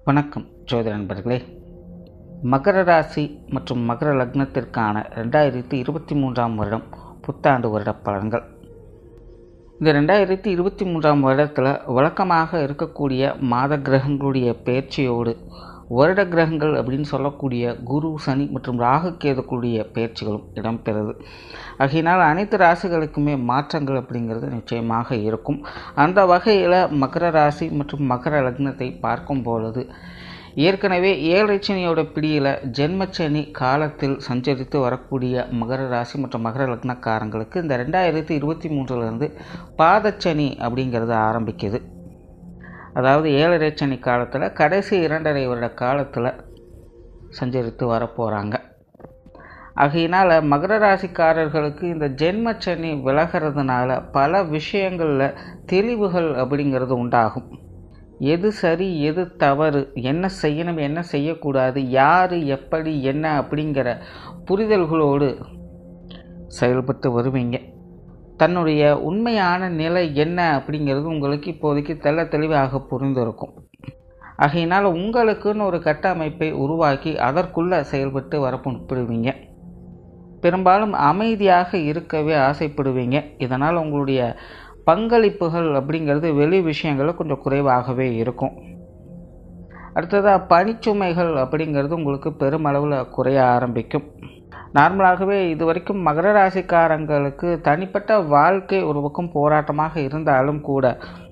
வணக்கம் ஜோதிட நண்பர்களே மகர ராசி மற்றும் மகர லக்னத்திற்கான ரெண்டாயிரத்தி இருபத்தி மூன்றாம் வருடம் புத்தாண்டு வருட பலன்கள் இந்த ரெண்டாயிரத்தி இருபத்தி மூன்றாம் வருடத்தில் வழக்கமாக இருக்கக்கூடிய மாத கிரகங்களுடைய பயிற்சியோடு வருட கிரகங்கள் அப்படின்னு சொல்லக்கூடிய குரு சனி மற்றும் ராகு கேதுக்களுடைய பயிற்சிகளும் இடம்பெறுது ஆகையினால் அனைத்து ராசிகளுக்குமே மாற்றங்கள் அப்படிங்கிறது நிச்சயமாக இருக்கும் அந்த வகையில் மகர ராசி மற்றும் மகர லக்னத்தை பார்க்கும் பொழுது ஏற்கனவே ஏழரை சனியோட பிடியில் ஜென்மச்சனி காலத்தில் சஞ்சரித்து வரக்கூடிய மகர ராசி மற்றும் மகர லக்னக்காரங்களுக்கு இந்த ரெண்டாயிரத்தி இருபத்தி மூன்றுலேருந்து பாதச்சனி அப்படிங்கிறது ஆரம்பிக்குது அதாவது ஏழரை சனி காலத்தில் கடைசி இரண்டரை வருட காலத்தில் சஞ்சரித்து வரப்போகிறாங்க ஆகையினால் மகர ராசிக்காரர்களுக்கு இந்த ஜென்மச்சனி விலகிறதுனால பல விஷயங்களில் தெளிவுகள் அப்படிங்கிறது உண்டாகும் எது சரி எது தவறு என்ன செய்யணும் என்ன செய்யக்கூடாது யார் எப்படி என்ன அப்படிங்கிற புரிதல்களோடு செயல்பட்டு வருவீங்க தன்னுடைய உண்மையான நிலை என்ன அப்படிங்கிறது உங்களுக்கு இப்போதைக்கு தெள்ள தெளிவாக புரிந்திருக்கும் ஆகையினால் உங்களுக்குன்னு ஒரு கட்டமைப்பை உருவாக்கி அதற்குள்ளே செயல்பட்டு வரப்படுவீங்க பெரும்பாலும் அமைதியாக இருக்கவே ஆசைப்படுவீங்க இதனால் உங்களுடைய பங்களிப்புகள் அப்படிங்கிறது வெளி விஷயங்களில் கொஞ்சம் குறைவாகவே இருக்கும் அடுத்ததாக பனிச்சுமைகள் அப்படிங்கிறது உங்களுக்கு பெருமளவில் குறைய ஆரம்பிக்கும் நார்மலாகவே இது வரைக்கும் மகர ராசிக்காரங்களுக்கு தனிப்பட்ட வாழ்க்கை ஒரு பக்கம் போராட்டமாக இருந்தாலும் கூட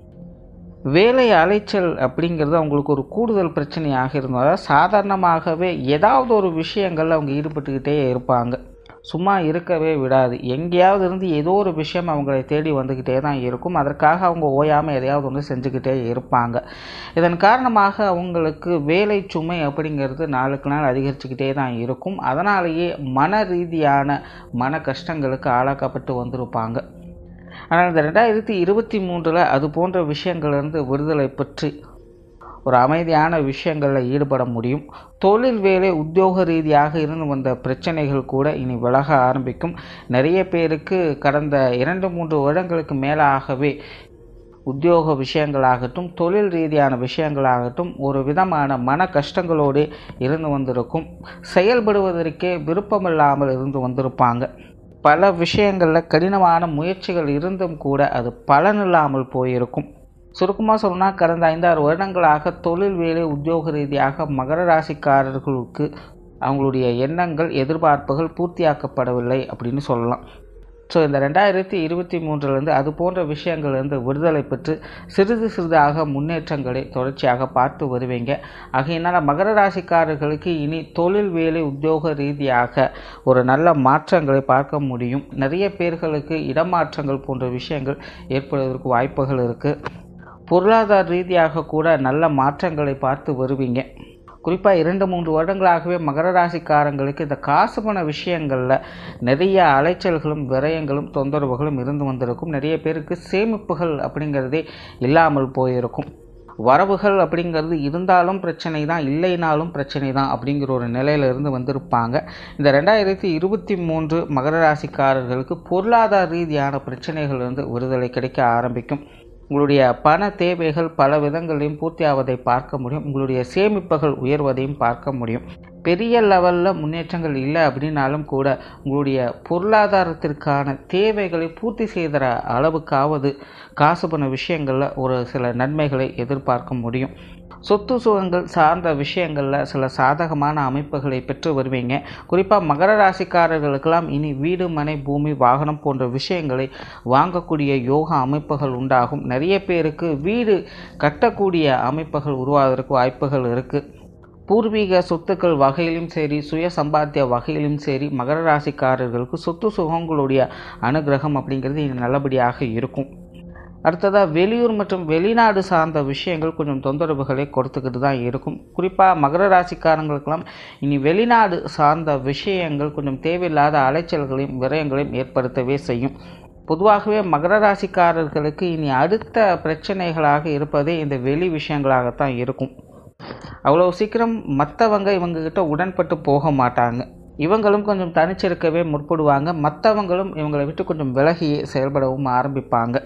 வேலை அலைச்சல் அப்படிங்கிறது அவங்களுக்கு ஒரு கூடுதல் பிரச்சனையாக இருந்தது அதாவது சாதாரணமாகவே ஏதாவது ஒரு விஷயங்களில் அவங்க ஈடுபட்டுக்கிட்டே இருப்பாங்க சும்மா இருக்கவே விடாது எங்கேயாவது இருந்து ஏதோ ஒரு விஷயம் அவங்களை தேடி வந்துக்கிட்டே தான் இருக்கும் அதற்காக அவங்க ஓயாமல் எதையாவது ஒன்று செஞ்சுக்கிட்டே இருப்பாங்க இதன் காரணமாக அவங்களுக்கு வேலை சுமை அப்படிங்கிறது நாளுக்கு நாள் அதிகரிச்சுக்கிட்டே தான் இருக்கும் அதனாலேயே மன ரீதியான மன கஷ்டங்களுக்கு ஆளாக்கப்பட்டு வந்திருப்பாங்க ஆனால் இந்த ரெண்டாயிரத்தி இருபத்தி மூன்றில் அது போன்ற விஷயங்கள்லேருந்து விடுதலை பெற்று ஒரு அமைதியான விஷயங்களில் ஈடுபட முடியும் தொழில் வேலை உத்தியோக ரீதியாக இருந்து வந்த பிரச்சனைகள் கூட இனி விலக ஆரம்பிக்கும் நிறைய பேருக்கு கடந்த இரண்டு மூன்று வருடங்களுக்கு மேலாகவே உத்தியோக விஷயங்களாகட்டும் தொழில் ரீதியான விஷயங்களாகட்டும் ஒரு விதமான மன கஷ்டங்களோடு இருந்து வந்திருக்கும் செயல்படுவதற்கே விருப்பமில்லாமல் இருந்து வந்திருப்பாங்க பல விஷயங்களில் கடினமான முயற்சிகள் இருந்தும் கூட அது பலனில்லாமல் போயிருக்கும் சுருக்கமாக சொல்லணும்னா கடந்த ஐந்தாறு வருடங்களாக தொழில் வேலை உத்தியோக ரீதியாக மகர ராசிக்காரர்களுக்கு அவங்களுடைய எண்ணங்கள் எதிர்பார்ப்புகள் பூர்த்தியாக்கப்படவில்லை அப்படின்னு சொல்லலாம் ஸோ இந்த ரெண்டாயிரத்தி இருபத்தி மூன்றுலேருந்து அது போன்ற விஷயங்கள்லேருந்து விடுதலை பெற்று சிறிது சிறிதாக முன்னேற்றங்களை தொடர்ச்சியாக பார்த்து வருவீங்க ஆகையினால் மகர ராசிக்காரர்களுக்கு இனி தொழில் வேலை உத்தியோக ரீதியாக ஒரு நல்ல மாற்றங்களை பார்க்க முடியும் நிறைய பேர்களுக்கு இடமாற்றங்கள் போன்ற விஷயங்கள் ஏற்படுவதற்கு வாய்ப்புகள் இருக்குது பொருளாதார ரீதியாக கூட நல்ல மாற்றங்களை பார்த்து வருவீங்க குறிப்பாக இரண்டு மூன்று வருடங்களாகவே மகர ராசிக்காரங்களுக்கு இந்த காசு பண விஷயங்களில் நிறைய அலைச்சல்களும் விரயங்களும் தொந்தரவுகளும் இருந்து வந்திருக்கும் நிறைய பேருக்கு சேமிப்புகள் அப்படிங்கிறதே இல்லாமல் போயிருக்கும் வரவுகள் அப்படிங்கிறது இருந்தாலும் பிரச்சனை தான் இல்லைனாலும் பிரச்சனை தான் அப்படிங்கிற ஒரு நிலையிலிருந்து வந்திருப்பாங்க இந்த ரெண்டாயிரத்தி இருபத்தி மூன்று மகர ராசிக்காரர்களுக்கு பொருளாதார ரீதியான பிரச்சனைகளிலிருந்து விடுதலை கிடைக்க ஆரம்பிக்கும் உங்களுடைய பண தேவைகள் பல விதங்களையும் பூர்த்தியாவதை பார்க்க முடியும் உங்களுடைய சேமிப்புகள் உயர்வதையும் பார்க்க முடியும் பெரிய லெவலில் முன்னேற்றங்கள் இல்லை அப்படின்னாலும் கூட உங்களுடைய பொருளாதாரத்திற்கான தேவைகளை பூர்த்தி செய்கிற அளவுக்காவது காசு பண்ண விஷயங்களில் ஒரு சில நன்மைகளை எதிர்பார்க்க முடியும் சொத்து சுகங்கள் சார்ந்த விஷயங்களில் சில சாதகமான அமைப்புகளை பெற்று வருவீங்க குறிப்பாக மகர ராசிக்காரர்களுக்கெல்லாம் இனி வீடு மனை பூமி வாகனம் போன்ற விஷயங்களை வாங்கக்கூடிய யோகா அமைப்புகள் உண்டாகும் நிறைய பேருக்கு வீடு கட்டக்கூடிய அமைப்புகள் உருவாவதற்கு வாய்ப்புகள் இருக்குது பூர்வீக சொத்துக்கள் வகையிலும் சரி சுய சம்பாத்திய வகையிலும் சரி மகர ராசிக்காரர்களுக்கு சொத்து சுகங்களுடைய அனுகிரகம் அப்படிங்கிறது இனி நல்லபடியாக இருக்கும் அடுத்ததாக வெளியூர் மற்றும் வெளிநாடு சார்ந்த விஷயங்கள் கொஞ்சம் தொந்தரவுகளை கொடுத்துக்கிட்டு தான் இருக்கும் குறிப்பாக மகர ராசிக்காரங்களுக்கெல்லாம் இனி வெளிநாடு சார்ந்த விஷயங்கள் கொஞ்சம் தேவையில்லாத அலைச்சல்களையும் விரயங்களையும் ஏற்படுத்தவே செய்யும் பொதுவாகவே மகர ராசிக்காரர்களுக்கு இனி அடுத்த பிரச்சனைகளாக இருப்பதே இந்த வெளி விஷயங்களாகத்தான் இருக்கும் அவ்வளோ சீக்கிரம் மற்றவங்க இவங்கக்கிட்ட உடன்பட்டு போக மாட்டாங்க இவங்களும் கொஞ்சம் தனிச்சிருக்கவே முற்படுவாங்க மற்றவங்களும் இவங்களை விட்டு கொஞ்சம் விலகி செயல்படவும் ஆரம்பிப்பாங்க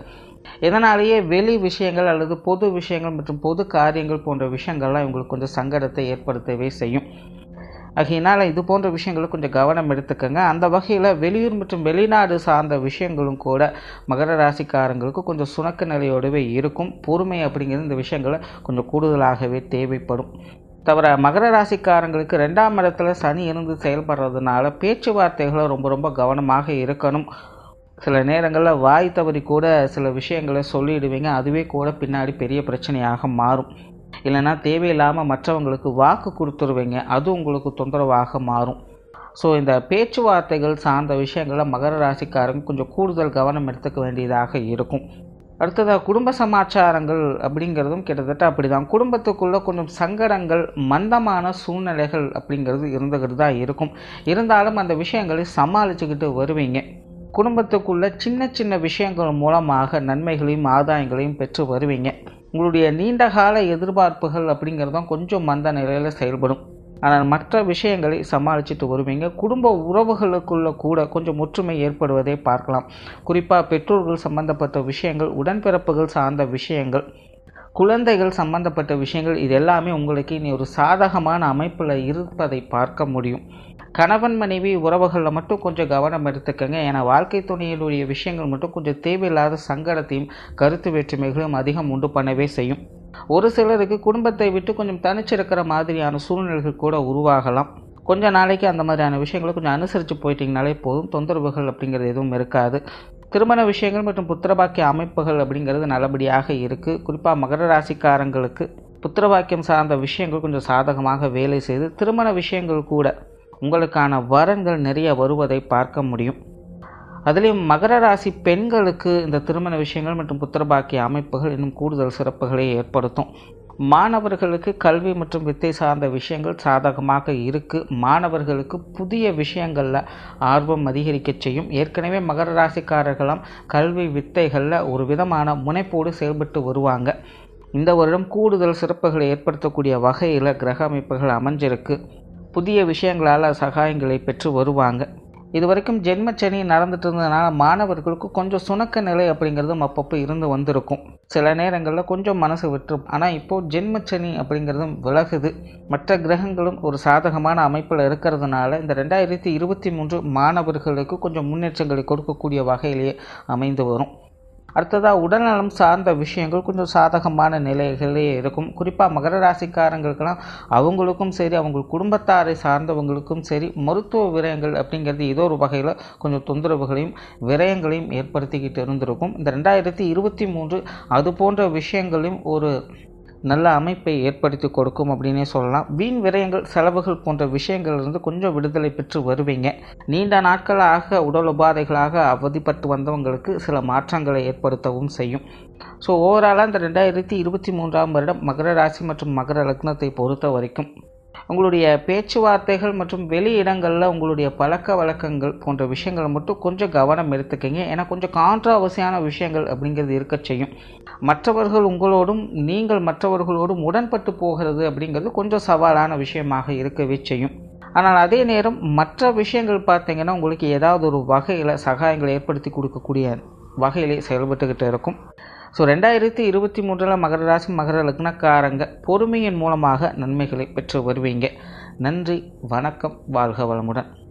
இதனாலேயே வெளி விஷயங்கள் அல்லது பொது விஷயங்கள் மற்றும் பொது காரியங்கள் போன்ற விஷயங்கள்லாம் இவங்களுக்கு கொஞ்சம் சங்கடத்தை ஏற்படுத்தவே செய்யும் ஆகையினால் இது போன்ற விஷயங்களை கொஞ்சம் கவனம் எடுத்துக்கோங்க அந்த வகையில் வெளியூர் மற்றும் வெளிநாடு சார்ந்த விஷயங்களும் கூட மகர ராசிக்காரங்களுக்கு கொஞ்சம் சுணக்க நிலையோடவே இருக்கும் பொறுமை அப்படிங்கிறது இந்த விஷயங்களை கொஞ்சம் கூடுதலாகவே தேவைப்படும் தவிர மகர ராசிக்காரங்களுக்கு ரெண்டாம் இடத்துல சனி இருந்து செயல்படுறதுனால பேச்சுவார்த்தைகளை ரொம்ப ரொம்ப கவனமாக இருக்கணும் சில நேரங்களில் வாய் தவறி கூட சில விஷயங்களை சொல்லிடுவீங்க அதுவே கூட பின்னாடி பெரிய பிரச்சனையாக மாறும் இல்லைன்னா தேவையில்லாமல் மற்றவங்களுக்கு வாக்கு கொடுத்துருவீங்க அது உங்களுக்கு தொந்தரவாக மாறும் ஸோ இந்த பேச்சுவார்த்தைகள் சார்ந்த விஷயங்களை மகர ராசிக்காரங்க கொஞ்சம் கூடுதல் கவனம் எடுத்துக்க வேண்டியதாக இருக்கும் அடுத்ததாக குடும்ப சமாச்சாரங்கள் அப்படிங்கிறதும் கிட்டத்தட்ட அப்படி தான் குடும்பத்துக்குள்ளே கொஞ்சம் சங்கடங்கள் மந்தமான சூழ்நிலைகள் அப்படிங்கிறது இருந்துக்கிட்டு தான் இருக்கும் இருந்தாலும் அந்த விஷயங்களை சமாளிச்சுக்கிட்டு வருவீங்க குடும்பத்துக்குள்ள சின்ன சின்ன விஷயங்கள் மூலமாக நன்மைகளையும் ஆதாயங்களையும் பெற்று வருவீங்க உங்களுடைய நீண்டகால எதிர்பார்ப்புகள் அப்படிங்கிறதும் கொஞ்சம் மந்த நிலையில் செயல்படும் ஆனால் மற்ற விஷயங்களை சமாளிச்சுட்டு வருவீங்க குடும்ப உறவுகளுக்குள்ள கூட கொஞ்சம் ஒற்றுமை ஏற்படுவதை பார்க்கலாம் குறிப்பாக பெற்றோர்கள் சம்பந்தப்பட்ட விஷயங்கள் உடன்பிறப்புகள் சார்ந்த விஷயங்கள் குழந்தைகள் சம்பந்தப்பட்ட விஷயங்கள் இது எல்லாமே உங்களுக்கு இனி ஒரு சாதகமான அமைப்பில் இருப்பதை பார்க்க முடியும் கணவன் மனைவி உறவுகளில் மட்டும் கொஞ்சம் கவனம் எடுத்துக்கங்க ஏன்னா வாழ்க்கை துணையினுடைய விஷயங்கள் மட்டும் கொஞ்சம் தேவையில்லாத சங்கடத்தையும் கருத்து வேற்றுமைகளையும் அதிகம் உண்டு பண்ணவே செய்யும் ஒரு சிலருக்கு குடும்பத்தை விட்டு கொஞ்சம் தனிச்சிருக்கிற மாதிரியான சூழ்நிலைகள் கூட உருவாகலாம் கொஞ்ச நாளைக்கு அந்த மாதிரியான விஷயங்களை கொஞ்சம் அனுசரித்து போயிட்டீங்கனாலே போதும் தொந்தரவுகள் அப்படிங்கிறது எதுவும் இருக்காது திருமண விஷயங்கள் மற்றும் புத்திரபாக்கிய அமைப்புகள் அப்படிங்கிறது நல்லபடியாக இருக்குது குறிப்பாக மகர ராசிக்காரங்களுக்கு புத்திரபாக்கியம் சார்ந்த விஷயங்கள் கொஞ்சம் சாதகமாக வேலை செய்து திருமண விஷயங்கள் கூட உங்களுக்கான வரன்கள் நிறைய வருவதை பார்க்க முடியும் அதுலேயும் மகர ராசி பெண்களுக்கு இந்த திருமண விஷயங்கள் மற்றும் புத்திரபாக்கிய அமைப்புகள் இன்னும் கூடுதல் சிறப்புகளை ஏற்படுத்தும் மாணவர்களுக்கு கல்வி மற்றும் வித்தை சார்ந்த விஷயங்கள் சாதகமாக இருக்குது மாணவர்களுக்கு புதிய விஷயங்களில் ஆர்வம் அதிகரிக்க செய்யும் ஏற்கனவே மகர ராசிக்காரர்களாம் கல்வி வித்தைகளில் ஒரு விதமான முனைப்போடு செயல்பட்டு வருவாங்க இந்த வருடம் கூடுதல் சிறப்புகளை ஏற்படுத்தக்கூடிய வகையில் கிரக அமைப்புகள் அமைஞ்சிருக்கு புதிய விஷயங்களால் சகாயங்களை பெற்று வருவாங்க இது வரைக்கும் ஜென்மச்சனி நடந்துட்டு இருந்ததுனால மாணவர்களுக்கு கொஞ்சம் சுணக்க நிலை அப்படிங்கிறதும் அப்பப்போ இருந்து வந்திருக்கும் சில நேரங்களில் கொஞ்சம் மனசு விட்டுரும் ஆனால் இப்போது ஜென்மச்சனி அப்படிங்கிறதும் விலகுது மற்ற கிரகங்களும் ஒரு சாதகமான அமைப்பில் இருக்கிறதுனால இந்த ரெண்டாயிரத்தி இருபத்தி மூன்று மாணவர்களுக்கு கொஞ்சம் முன்னேற்றங்களை கொடுக்கக்கூடிய வகையிலேயே அமைந்து வரும் அடுத்ததாக உடல்நலம் சார்ந்த விஷயங்கள் கொஞ்சம் சாதகமான நிலைகளே இருக்கும் குறிப்பாக மகர ராசிக்காரங்களுக்கெல்லாம் அவங்களுக்கும் சரி அவங்க குடும்பத்தாரை சார்ந்தவங்களுக்கும் சரி மருத்துவ விரயங்கள் அப்படிங்கிறது ஏதோ ஒரு வகையில் கொஞ்சம் தொந்தரவுகளையும் விரயங்களையும் ஏற்படுத்திக்கிட்டு இருந்திருக்கும் இந்த ரெண்டாயிரத்தி இருபத்தி மூன்று அது போன்ற விஷயங்களையும் ஒரு நல்ல அமைப்பை ஏற்படுத்தி கொடுக்கும் அப்படின்னே சொல்லலாம் வீண் விரயங்கள் செலவுகள் போன்ற விஷயங்கள்லேருந்து கொஞ்சம் விடுதலை பெற்று வருவீங்க நீண்ட நாட்களாக உடல் உபாதைகளாக அவதிப்பட்டு வந்தவங்களுக்கு சில மாற்றங்களை ஏற்படுத்தவும் செய்யும் ஸோ ஓவராலாக இந்த ரெண்டாயிரத்தி இருபத்தி மூன்றாம் வருடம் மகர ராசி மற்றும் மகர லக்னத்தை பொறுத்த வரைக்கும் உங்களுடைய பேச்சுவார்த்தைகள் மற்றும் வெளி இடங்களில் உங்களுடைய பழக்க வழக்கங்கள் போன்ற விஷயங்களை மட்டும் கொஞ்சம் கவனம் எடுத்துக்கங்க ஏன்னா கொஞ்சம் கான்ட்ராவசியான விஷயங்கள் அப்படிங்கிறது இருக்க செய்யும் மற்றவர்கள் உங்களோடும் நீங்கள் மற்றவர்களோடும் உடன்பட்டு போகிறது அப்படிங்கிறது கொஞ்சம் சவாலான விஷயமாக இருக்கவே செய்யும் ஆனால் அதே நேரம் மற்ற விஷயங்கள் பார்த்தீங்கன்னா உங்களுக்கு ஏதாவது ஒரு வகையில் சகாயங்களை ஏற்படுத்தி கொடுக்கக்கூடிய வகையிலே செயல்பட்டுக்கிட்டு இருக்கும் ஸோ ரெண்டாயிரத்தி இருபத்தி மூன்றில் மகர ராசி மகர லக்னக்காரங்க பொறுமையின் மூலமாக நன்மைகளை பெற்று வருவீங்க நன்றி வணக்கம் வாழ்க வளமுடன்